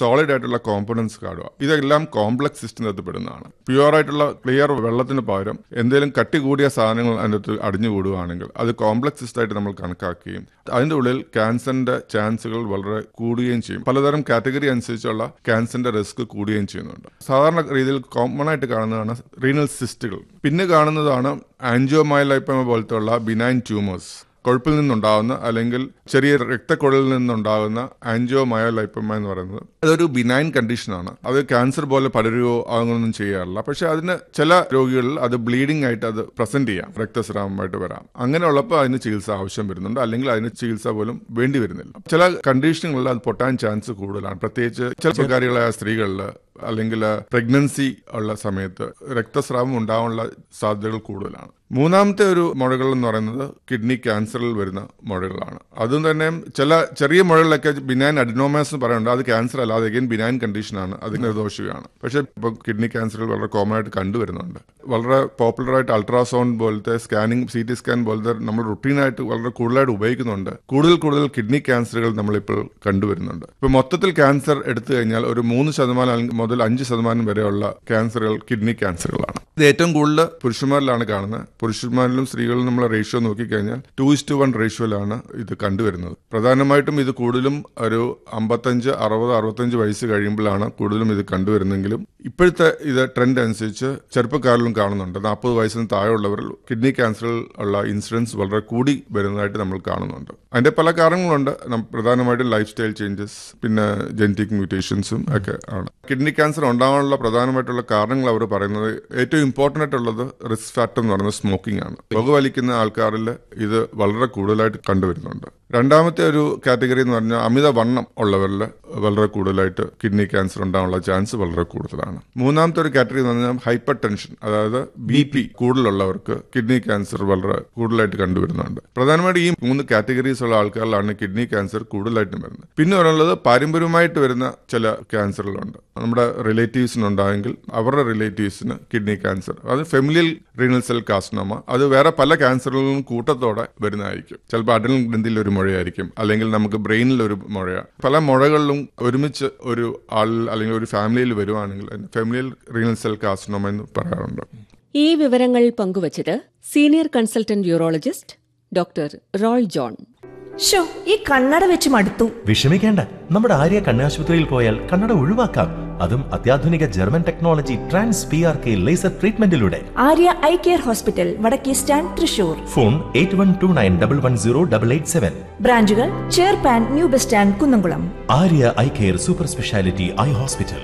solid ആയിട്ടുള്ള components കാണുക ഇതെല്ലാം കോംപ്ലക്സ് സിസ്റ്റിനകത്ത് പെടുന്നതാണ് പ്യുവർ ആയിട്ടുള്ള ക്ലിയർ വെള്ളത്തിന് പകരം എന്തെങ്കിലും കട്ടി കൂടിയ സാധനങ്ങൾ അതിനകത്ത് അടിഞ്ഞുകൂടുകയാണെങ്കിൽ അത് കോംപ്ലക്സ് സിസ്റ്റ് ആയിട്ട് നമ്മൾ കണക്കാക്കുകയും അതിന്റെ ഉള്ളിൽ ക്യാൻസറിന്റെ ചാൻസുകൾ വളരെ കൂടുകയും ചെയ്യും പലതരം കാറ്റഗറി അനുസരിച്ചുള്ള ക്യാൻസറിന്റെ റിസ്ക് കൂടുകയും ചെയ്യുന്നുണ്ട് സാധാരണ രീതിയിൽ കോമൺ ആയിട്ട് കാണുന്നതാണ് റീനൽ സിസ്റ്റുകൾ പിന്നെ കാണുന്നതാണ് ആൻജിയോമൈലൈപ്പമ പോലത്തെ ഉള്ള ബിനൈൻ ട്യൂമേഴ്സ് കൊഴുപ്പിൽ നിന്നുണ്ടാകുന്ന അല്ലെങ്കിൽ ചെറിയ രക്തക്കുഴലിൽ നിന്നുണ്ടാകുന്ന ആൻജിയോമയോലൈപ്പമ എന്ന് പറയുന്നത് അതൊരു ബിനൈൻ കണ്ടീഷനാണ് അത് ക്യാൻസർ പോലെ പടരുകയോ അങ്ങനൊന്നും ചെയ്യാറില്ല പക്ഷെ അതിന് ചില രോഗികളിൽ അത് ബ്ലീഡിംഗ് ആയിട്ട് അത് പ്രസന്റ് ചെയ്യാം രക്തസ്രാവമായിട്ട് വരാം അങ്ങനെയുള്ളപ്പോൾ അതിന് ചികിത്സ ആവശ്യം വരുന്നുണ്ട് അല്ലെങ്കിൽ അതിന് ചികിത്സ പോലും വേണ്ടി വരുന്നില്ല ചില കണ്ടീഷനുകളിൽ അത് പൊട്ടാൻ ചാൻസ് കൂടുതലാണ് പ്രത്യേകിച്ച് ചില സ്വകാര്യങ്ങളായ സ്ത്രീകളിൽ അല്ലെങ്കിൽ പ്രഗ്നൻസി ഉള്ള സമയത്ത് രക്തസ്രാവം ഉണ്ടാവാനുള്ള സാധ്യതകൾ കൂടുതലാണ് മൂന്നാമത്തെ ഒരു മുഴകൾ എന്ന് പറയുന്നത് കിഡ്നി ക്യാൻസറിൽ വരുന്ന മുഴകളാണ് അതും തന്നെ ചില ചെറിയ മുഴകളിലൊക്കെ ബിനൈൻ അഡിനോമാസ് എന്ന് പറയുന്നുണ്ട് അത് ക്യാൻസർ അല്ലാതെ അഗൈൻ ബിനൈൻ കണ്ടീഷനാണ് അത് നിർദോഷികയാണ് പക്ഷേ ഇപ്പോൾ കിഡ്നി ക്യാൻസറുകൾ വളരെ കോമൺ ആയിട്ട് കണ്ടുവരുന്നുണ്ട് വളരെ പോപ്പുലർ ആയിട്ട് അൾട്രാസൗണ്ട് പോലത്തെ സ്കാനിങ് സി ടി സ്കാൻ പോലത്തെ നമ്മൾ റുട്ടീനായിട്ട് വളരെ കൂടുതലായിട്ട് ഉപയോഗിക്കുന്നുണ്ട് കൂടുതൽ കൂടുതൽ കിഡ്നി ക്യാൻസറുകൾ നമ്മളിപ്പോൾ കണ്ടുവരുന്നുണ്ട് ഇപ്പോൾ മൊത്തത്തിൽ ക്യാൻസർ എടുത്തു കഴിഞ്ഞാൽ ഒരു മൂന്ന് ശതമാനം അല്ലെങ്കിൽ മുതൽ അഞ്ച് ശതമാനം വരെയുള്ള ക്യാൻസറുകൾ കിഡ്നി ക്യാൻസറുകളാണ് ഇത് ഏറ്റവും കൂടുതൽ പുരുഷന്മാരിലാണ് കാണുന്നത് പുരുഷന്മാരിലും സ്ത്രീകളിലും നമ്മൾ റേഷ്യോ നോക്കിക്കഴിഞ്ഞാൽ ടു ഇസ് ടു വൺ റേഷ്യോയിലാണ് ഇത് കണ്ടുവരുന്നത് പ്രധാനമായിട്ടും ഇത് കൂടുതലും ഒരു അമ്പത്തഞ്ച് അറുപത് അറുപത്തഞ്ച് വയസ്സ് കഴിയുമ്പോഴാണ് കൂടുതലും ഇത് കണ്ടുവരുന്നെങ്കിലും ഇപ്പോഴത്തെ ഇത് ട്രെൻഡ് അനുസരിച്ച് ചെറുപ്പക്കാരിലും കാണുന്നുണ്ട് നാൽപ്പത് വയസ്സിന് താഴെയുള്ളവരിൽ കിഡ്നി ക്യാൻസറിൽ ഉള്ള ഇൻസിഡൻസ് വളരെ കൂടി വരുന്നതായിട്ട് നമ്മൾ കാണുന്നുണ്ട് അതിന്റെ പല കാരണങ്ങളുണ്ട് നം- പ്രധാനമായിട്ടും ലൈഫ് സ്റ്റൈൽ ചേഞ്ചസ് പിന്നെ ജനറ്റിക് മ്യൂട്ടേഷൻസും ഒക്കെ ആണ് കിഡ്നി ക്യാൻസർ ഉണ്ടാകാനുള്ള പ്രധാനമായിട്ടുള്ള കാരണങ്ങൾ അവർ പറയുന്നത് ഏറ്റവും ഇമ്പോർട്ടൻ്റ് ആയിട്ടുള്ളത് റിസ്ക് ഫാക്ടർ എന്ന് പറയുന്നത് സ്മോക്കിംഗ് ആണ് പുകവലിക്കുന്ന ആൾക്കാരിൽ ഇത് വളരെ കൂടുതലായിട്ട് കണ്ടുവരുന്നുണ്ട് രണ്ടാമത്തെ ഒരു കാറ്റഗറി എന്ന് പറഞ്ഞാൽ അമിത വണ്ണം ഉള്ളവരിൽ വളരെ കൂടുതലായിട്ട് കിഡ്നി ക്യാൻസർ ഉണ്ടാകാനുള്ള ചാൻസ് വളരെ കൂടുതലാണ് മൂന്നാമത്തെ ഒരു കാറ്റഗറി എന്ന് പറഞ്ഞാൽ ഹൈപ്പർ ടെൻഷൻ അതായത് ബി പി കൂടുതലുള്ളവർക്ക് കിഡ്നി ക്യാൻസർ വളരെ കൂടുതലായിട്ട് കണ്ടുവരുന്നുണ്ട് പ്രധാനമായിട്ട് ഈ മൂന്ന് കാറ്റഗറീസ് ഉള്ള ആൾക്കാരിലാണ് കിഡ്നി ക്യാൻസർ കൂടുതലായിട്ടും വരുന്നത് പിന്നെ പറയുന്നത് പാരമ്പര്യമായിട്ട് വരുന്ന ചില ക്യാൻസറുകളുണ്ട് നമ്മുടെ റിലേറ്റീവ്സിനുണ്ടായെങ്കിൽ അവരുടെ റിലേറ്റീവ്സിന് കിഡ്നി ക്യാൻസർ അത് ഫെമിലിയൽ റീനൽ സെൽ കാസ്നോമ അത് വേറെ പല ക്യാൻസറുകളിലും കൂട്ടത്തോടെ വരുന്നതായിരിക്കും ചിലപ്പോൾ അഡൽ ഗ്രന്ഥിയിൽ ഒരു മുഴയായിരിക്കും അല്ലെങ്കിൽ നമുക്ക് ബ്രെയിനിൽ ഒരു മുഴ പല മുഴകളിലും ഒരുമിച്ച് ഒരു ആളിൽ അല്ലെങ്കിൽ ഒരു ഫാമിലിയിൽ വരുവാണെങ്കിൽ ഫെമിലിയൽ റീനൽ സെൽ കാസ്നോമ എന്ന് പറയാറുണ്ട് ഈ വിവരങ്ങൾ പങ്കുവച്ചത് senior consultant urologist doctor Roy John ഷോ ഈ കണ്ണട വെച്ച് മടുത്തു വിഷമിക്കേണ്ട നമ്മുടെ ആര്യ കണ്ണാശുപത്രിയിൽ പോയാൽ കണ്ണട ഒഴിവാക്കാം അതും അത്യാധുനിക German technology trans P R K laser ട്രീറ്റ്മെന്റിലൂടെ ആര്യ ഐ കെയർ ഹോസ്പിറ്റൽ വടക്കേ stand Thrissur phone eight one two nine double one zero double eight seven ബ്രാഞ്ചുകൾ ചേർപ്പാൻ new bus stand Kunnamkulam Arya eye care super speciality eye hospital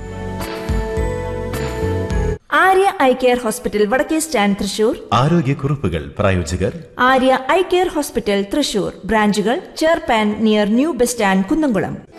Arya eye care hospital വടക്കേ stand Thrissur ആരോഗ്യക്കുറിപ്പുകൾ പ്രായോജകർ Arya eye care hospital Thrissur ബ്രാഞ്ചുകൾ ചേർപ്പാൻ near new bus stand Kunnamkulam